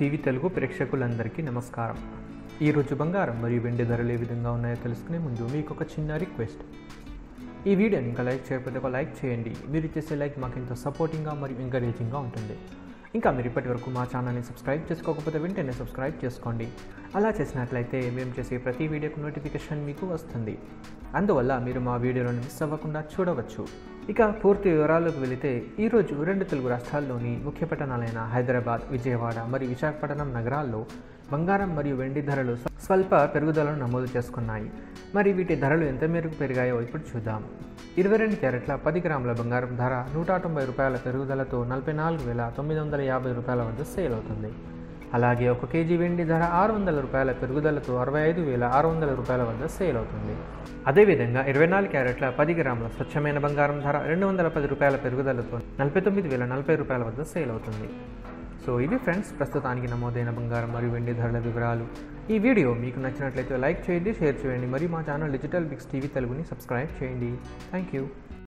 TV Telugu ప్రేక్షకులందరికీ నమస్కారం ఈరోజు బంగారం మరియు వెండి ధరలు ఏ విధంగా ఉన్నాయో తెలుసుకునే ముందు మీకు ఒక చిన్న రిక్వెస్ట్ ఈ వీడియోని ఇంకా లైక్ చేయకపోతే ఒక లైక్ చేయండి మీరు చేసే లైక్ మాకు ఎంతో సపోర్టింగ్గా మరియు ఎంకరేజింగ్గా ఉంటుంది ఇంకా మీరు ఇప్పటి వరకు మా ఛానల్ని సబ్స్క్రైబ్ చేసుకోకపోతే వెంటనే సబ్స్క్రైబ్ చేసుకోండి అలా చేసినట్లయితే మేము చేసే ప్రతి వీడియోకు నోటిఫికేషన్ మీకు వస్తుంది అందువల్ల మీరు మా వీడియోలను మిస్ అవ్వకుండా చూడవచ్చు ఇక పూర్తి వివరాల్లోకి వెళితే ఈరోజు రెండు తెలుగు రాష్ట్రాల్లోని ముఖ్య పట్టణాలైన హైదరాబాద్ విజయవాడ మరియు విశాఖపట్నం నగరాల్లో బంగారం మరియు వెండి ధరలు స్వ- స్వల్ప పెరుగుదలను నమోదు చేసుకున్నాయి మరి వీటి ధరలు ఎంత మేరకు పెరిగాయో ఇప్పుడు చూద్దాం ఇరవై రెండు క్యారెట్ల పది గ్రాముల బంగారం ధర నూట తొంభై రూపాయల పెరుగుదలతో నలభై నాలుగు వేల తొమ్మిది వందల యాభై రూపాయల వద్ద సేల్ అవుతుంది అలాగే ఒక కేజీ వెండి ధర ఆరు వందల రూపాయల పెరుగుదలతో అరవై ఐదు వేల ఆరు వందల రూపాయల వద్ద సేల్ అవుతుంది అదేవిధంగా ఇరవై నాలుగు క్యారెట్ల పది గ్రాముల స్వచ్ఛమైన బంగారం ధర రెండు వందల పది రూపాయల పెరుగుదలతో నలభై తొమ్మిది వేల నలభై రూపాయల వద్ద సేల్ అవుతుంది సో ఇవి ఫ్రెండ్స్ ప్రస్తుతానికి నమోదైన బంగారం మరియు వెండి ధరల వివరాలు ఈ వీడియో మీకు నచ్చినట్లయితే లైక్ చేయండి షేర్ చేయండి మరియు మా ఛానల్ డిజిటల్ బిక్స్ టీవీ తెలుగుని సబ్స్క్రైబ్ చేయండి థ్యాంక్ యూ